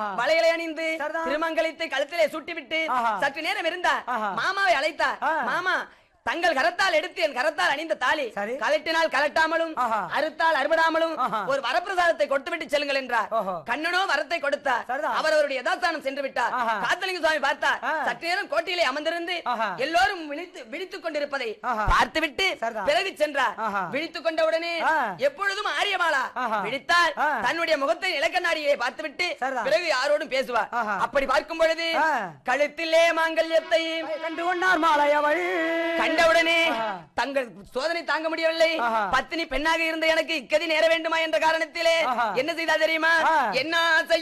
வளையலை அணிந்து சரிதான். திருமங்கலத்தை கழுத்திலே சுட்டிவிட்டு ஆஹா. சற்று நேரம் இருந்தார் ஆஹா. மாமாவை அழைத்தார் ஆ. மாமா தங்கள் கரத்தால் எடுத்து என் கரத்தால் அணிந்த தாலி சரி. கலட்டினால் கலட்டாமலும் ஆஹா. அறுத்தால் அறுபடாமலும் ஆஹா. ஒரு வரப்பிரசாதத்தை கொடுத்துவிட்டு செல்லுங்கள் என்றார் ஓஹோ. கண்ணனோ வரத்தை கொடுத்தார் சரிதான். அவர் அவருடைய யதாஸ்தானம் சென்று விட்டார் ஆஹா. காத்தலிங்க சுவாமி பார்த்தார் ஆ. சற்று நேரம் கோட்டையிலே அமர்ந்திருந்து ஆஹா. எல்லோரும் விழித்து விழித்துக் கொண்டிருப்பதை ஆஹா. பார்த்துவிட்டு சரிதான். பிறகு சென்றார் ஆஹா. விழித்துக் கொண்டவுடனே ஆ. எப்பொழுதும் ஆரியமாலா ஆஹா. விழித்தால் ஆ. தன்னுடைய முகத்தை நிலக்கண்ணாடியை பார்த்துவிட்டு சரிதான். பிறகு யாரோடும் பேசுவார் ஆஹா. அப்படி பார்க்கும் பொழுது ஆ. கழுத்திலே மாங்கல்யத்தை கண்டு கொண்டார் மாலையவள் கண்டவுடனே ஆஹா. தங்கள் சோதனை தாங்க முடியவில்லை ஆஹா. பத்தினி பெண்ணாக இருந்த எனக்கு இக்கதி நேர வேண்டுமா என்ற காரணத்திலே ஆஹா. என்ன செய்தா தெரியுமா ஆ. என்ன செய்ய